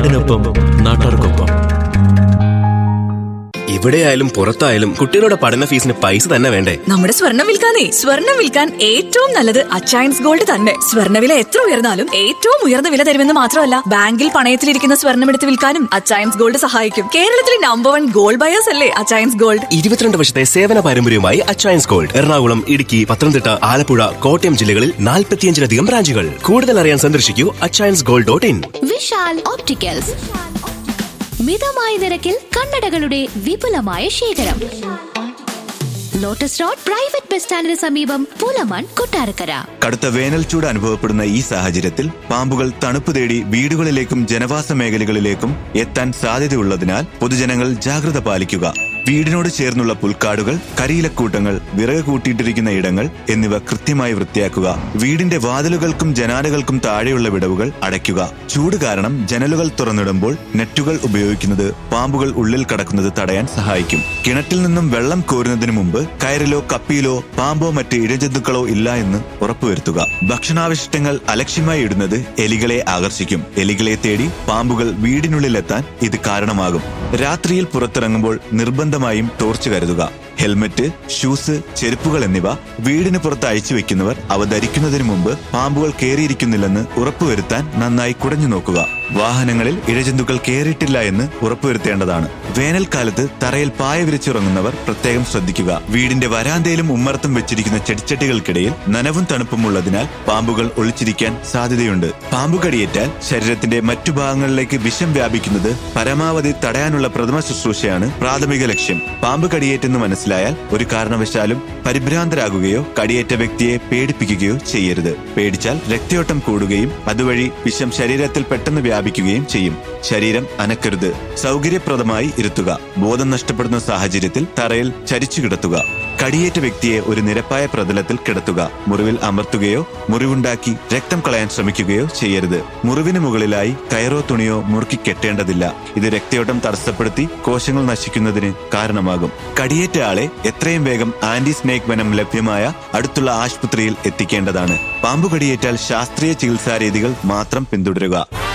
നാടിനൊപ്പം നാട്ടാർക്കൊപ്പം ഇവിടെയായാലും പുറത്തായാലും കുട്ടികളുടെ പഠന ഫീസിന് പൈസ തന്നെ വേണ്ടേ നമ്മുടെ സ്വർണം വിൽക്കാനേ സ്വർണം വിൽക്കാൻ ഏറ്റവും നല്ലത് അച്ചയൻസ് ഗോൾഡ് തന്നെ സ്വർണ്ണവില എത്ര ഉയർന്നാലും ഏറ്റവും ഉയർന്ന വില തരുമെന്ന് മാത്രമല്ല ബാങ്കിൽ പണയത്തിലിരിക്കുന്ന സ്വർണം എടുത്ത് വിൽക്കാനും അച്ചയൻസ് ഗോൾഡ് സഹായിക്കും കേരളത്തിലെ നമ്പർ വൺ ഗോൾഡ് ബയേഴ്സ് അല്ലേ അച്ചയൻസ് ഗോൾഡ് ഇരുപത്തിരണ്ട് വർഷത്തെ സേവന പാരമ്പര്യവുമായി അച്ചയൻസ് ഗോൾഡ് എറണാകുളം ഇടുക്കി പത്തനംതിട്ട ആലപ്പുഴ കോട്ടയം ജില്ലകളിൽ നാൽപ്പത്തിയഞ്ചിലധികം ബ്രാഞ്ചുകൾ കൂടുതൽ അറിയാൻ സന്ദർശിക്കൂ Achayans gold dot in Vishal opticals മിതമായ നിരക്കിൽ കണ്ണടകളുടെ വിപുലമായ ശേഖരം ലോട്ടസ് റോഡ് പ്രൈവറ്റ് ബസ് സ്റ്റാൻഡിന് സമീപം പുലമൺ കൊട്ടാരക്കര കടുത്ത വേനൽ ചൂട് അനുഭവപ്പെടുന്ന ഈ സാഹചര്യത്തിൽ പാമ്പുകൾ തണുപ്പ് തേടി വീടുകളിലേക്കും ജനവാസ മേഖലകളിലേക്കും എത്താൻ സാധ്യതയുള്ളതിനാൽ പൊതുജനങ്ങൾ ജാഗ്രത പാലിക്കുക വീടിനോട് ചേർന്നുള്ള പുൽക്കാടുകൾ കരിയിലക്കൂട്ടങ്ങൾ വിറക് കൂട്ടിയിട്ടിരിക്കുന്ന ഇടങ്ങൾ എന്നിവ കൃത്യമായി വൃത്തിയാക്കുക വീടിന്റെ വാതിലുകൾക്കും ജനാലകൾക്കും താഴെയുള്ള വിടവുകൾ അടയ്ക്കുക ചൂട് കാരണം ജനലുകൾ തുറന്നിടുമ്പോൾ നെറ്റുകൾ ഉപയോഗിക്കുന്നത് പാമ്പുകൾ ഉള്ളിൽ കടക്കുന്നത് തടയാൻ സഹായിക്കും കിണറ്റിൽ നിന്നും വെള്ളം കോരുന്നതിന് മുമ്പ് കയറിലോ കപ്പിയിലോ പാമ്പോ മറ്റ് ഇഴജന്തുക്കളോ ഇല്ല എന്ന് ഉറപ്പുവരുത്തുക ഭക്ഷണാവശിഷ്ടങ്ങൾ അലക്ഷ്യമായി ഇടുന്നത് എലികളെ ആകർഷിക്കും എലികളെ തേടി പാമ്പുകൾ വീടിനുള്ളിലെത്താൻ ഇത് കാരണമാകും രാത്രിയിൽ പുറത്തിറങ്ങുമ്പോൾ നിർബന്ധമായും ടോർച്ച് കരുതുക ഹെൽമറ്റ് ഷൂസ് ചെരുപ്പുകൾ എന്നിവ വീടിന് പുറത്ത് അയച്ചു വെക്കുന്നവർ അവ ധരിക്കുന്നതിന് മുമ്പ് പാമ്പുകൾ കയറിയിരിക്കുന്നില്ലെന്ന് ഉറപ്പുവരുത്താൻ നന്നായി കുടഞ്ഞു നോക്കുക വാഹനങ്ങളിൽ ഇഴജന്തുക്കൾ കയറിയിട്ടില്ല എന്ന് ഉറപ്പുവരുത്തേണ്ടതാണ് വേനൽക്കാലത്ത് തറയിൽ പായ വിരിച്ചുറങ്ങുന്നവർ പ്രത്യേകം ശ്രദ്ധിക്കുക വീടിന്റെ വരാന്തയിലും ഉമ്മറത്തും വെച്ചിരിക്കുന്ന ചെടിച്ചട്ടികൾക്കിടയിൽ നനവും തണുപ്പും ഉള്ളതിനാൽ പാമ്പുകൾ ഒളിച്ചിരിക്കാൻ സാധ്യതയുണ്ട് പാമ്പ് കടിയേറ്റാൽ ശരീരത്തിന്റെ മറ്റു ഭാഗങ്ങളിലേക്ക് വിഷം വ്യാപിക്കുന്നത് പരമാവധി തടയാനുള്ള പ്രഥമ ശുശ്രൂഷയാണ് പ്രാഥമിക ലക്ഷ്യം പാമ്പ് കടിയേറ്റെന്ന് മനസ്സിലായാൽ ഒരു കാരണവശാലും പരിഭ്രാന്തരാകുകയോ കടിയേറ്റ വ്യക്തിയെ പേടിപ്പിക്കുകയോ ചെയ്യരുത് പേടിച്ചാൽ രക്തയോട്ടം കൂടുകയും അതുവഴി വിഷം ശരീരത്തിൽ പെട്ടെന്ന് വ്യാപിക്കുകയും ചെയ്യും ശരീരം അനക്കരുത് സൗകര്യപ്രദമായി ഇരുത്തുക ബോധം നഷ്ടപ്പെടുന്ന സാഹചര്യത്തിൽ തറയിൽ ചരിച്ചു കിടത്തുക കടിയേറ്റ വ്യക്തിയെ ഒരു നിരപ്പായ പ്രതലത്തിൽ കിടത്തുക മുറിവിൽ അമർത്തുകയോ മുറിവുണ്ടാക്കി രക്തം കളയാൻ ശ്രമിക്കുകയോ ചെയ്യരുത് മുറിവിന് മുകളിലായി കയറോ തുണിയോ മുറുക്കി കെട്ടേണ്ടതില്ല ഇത് രക്തയോട്ടം തടസ്സപ്പെടുത്തി കോശങ്ങൾ നശിക്കുന്നതിന് കാരണമാകും കടിയേറ്റ ആളെ എത്രയും വേഗം ആന്റി സ്നേക് വനം ലഭ്യമായ അടുത്തുള്ള ആശുപത്രിയിൽ എത്തിക്കേണ്ടതാണ് പാമ്പു കടിയേറ്റാൽ ശാസ്ത്രീയ ചികിത്സാ രീതികൾ മാത്രം പിന്തുടരുക